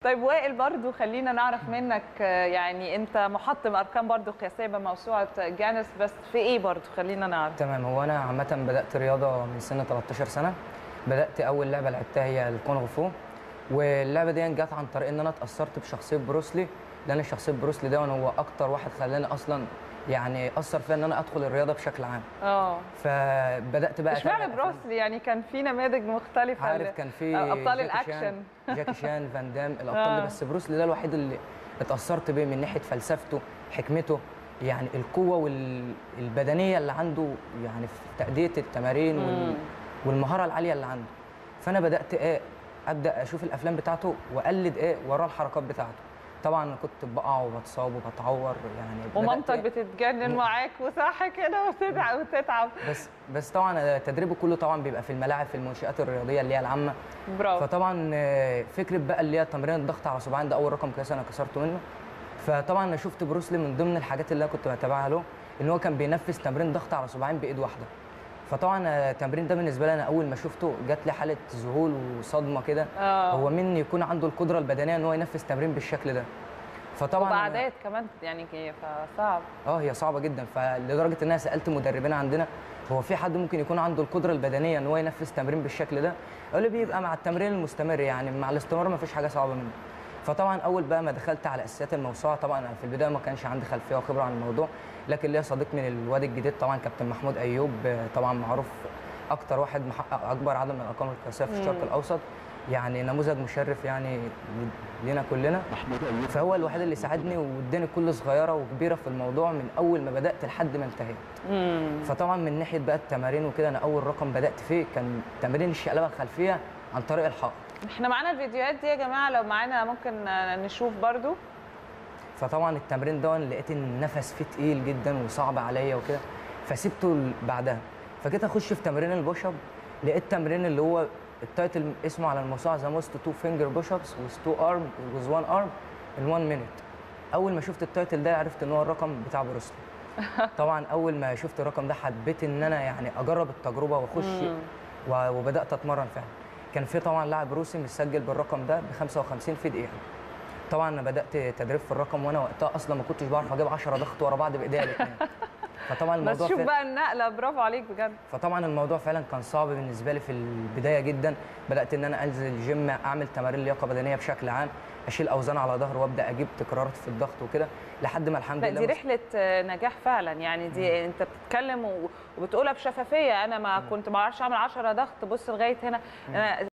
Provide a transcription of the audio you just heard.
طيب وائل برضو خلينا نعرف منك آه، يعني انت محطم ارقام برضو قياسيه بموسوعه جانس بس في ايه برضو خلينا نعرف تمام هو انا عامه بدات رياضه من سن 13 سنه بدات اول لعبه لعبتها هي الكونغ فو واللعبه دي جت عن طريق ان انا اتاثرت بشخصيه بروسلي لان شخصيه بروسلي ده هو اكتر واحد خلاني اصلا يعني اثر فيا ان انا ادخل الرياضه بشكل عام اه فبدات بقى اشمعنى أتابع الأفلام. بروسلي يعني كان في نماذج مختلفه عارف ل- كان في آه، ابطال جاكي الاكشن شان جاكي شان فان دام الابطال آه. دي بس بروسلي ده الوحيد اللي اتاثرت بيه من ناحيه فلسفته حكمته يعني القوه والبدنيه اللي عنده يعني في تاديه التمارين وال... مم. والمهاره العاليه اللي عنده فانا بدات ايه ابدا اشوف الافلام بتاعته واقلد ايه وراه الحركات بتاعته طبعا أنا كنت بقع وبتصاب وبتعور يعني بدأت ومامتك إيه بتتجنن م- معاك وصح كده وتتعب وتتعب بس بس طبعا تدريبه كله طبعا بيبقى في الملاعب في المنشات الرياضيه اللي هي العامه برافو فطبعا آه، فكره بقى اللي هي تمرين الضغط على صباعين ده اول رقم قياسي انا كسرته منه فطبعا انا شفت بروسلي من ضمن الحاجات اللي انا كنت بتابعها له ان هو كان بينفذ تمرين ضغط على صباعين بايد واحده فطبعا آه، التمرين ده بالنسبه لي انا اول ما شفته جات لي حاله ذهول وصدمه كده اه هو من يكون عنده القدره البدنيه ان هو ينفذ تمرين بالشكل ده فطبعا أنا- وبعدات كمان يعني فصعب اه هي صعبه جدا فلدرجه ان انا سالت مدربين عندنا هو في حد ممكن يكون عنده القدره البدنيه ان هو ينفذ تمرين بالشكل ده قالوا لي بيبقى مع التمرين المستمر يعني مع الاستمرار ما فيش حاجه صعبه منه فطبعا اول بقى ما دخلت على اساسيات الموسوعه طبعا أنا في البدايه ما كانش عندي خلفيه وخبره عن الموضوع لكن ليا صديق من الوادي الجديد طبعا كابتن محمود ايوب آه، طبعا معروف اكتر واحد محقق اكبر عدد من الارقام القياسيه في الشرق مم. الاوسط يعني نموذج مشرف يعني لينا كلنا محمود ايوب فهو الوحيد اللي ساعدني واداني كل صغيره وكبيره في الموضوع من اول ما بدات لحد ما انتهيت امم فطبعا من ناحيه بقى التمارين وكده انا اول رقم بدات فيه كان تمارين الشقلبه الخلفيه عن طريق الحائط احنا معانا الفيديوهات دي يا جماعه لو معانا ممكن آه، نشوف برضو فطبعا التمرين ده لقيت ان النفس فيه تقيل جدا وصعب عليا وكده فسيبته ل- بعدها فجيت اخش في تمرين البوش اب لقيت تمرين اللي هو التايتل اسمه على الموسوعه ذا موست تو فينجر بوش ابس وذ تو ارم وذ وان ارم ان 1 مينيت اول ما شفت التايتل ده عرفت ان هو الرقم بتاع بروسلي طبعا اول ما شفت الرقم ده حبيت ان انا يعني اجرب التجربه واخش مم. و- وبدات اتمرن فعلا كان في طبعا لاعب روسي مسجل بالرقم ده ب 55 في دقيقه طبعا انا بدات تدريب في الرقم وانا وقتها اصلا ما كنتش بعرف اجيب 10 ضغط ورا بعض بايديا الاثنين فطبعا بس الموضوع شوف فعلا بقى النقله برافو عليك بجد فطبعا الموضوع فعلا كان صعب بالنسبه لي في البدايه جدا بدات ان انا انزل الجيم اعمل تمارين لياقه بدنيه بشكل عام اشيل اوزان على ظهر وابدا اجيب تكرارات في الضغط وكده لحد ما الحمد لا لله دي مس- رحله آه، نجاح فعلا يعني دي انت بتتكلم و- وبتقولها بشفافيه انا ما كنت ما اعرفش اعمل 10 ضغط بص لغايه هنا انا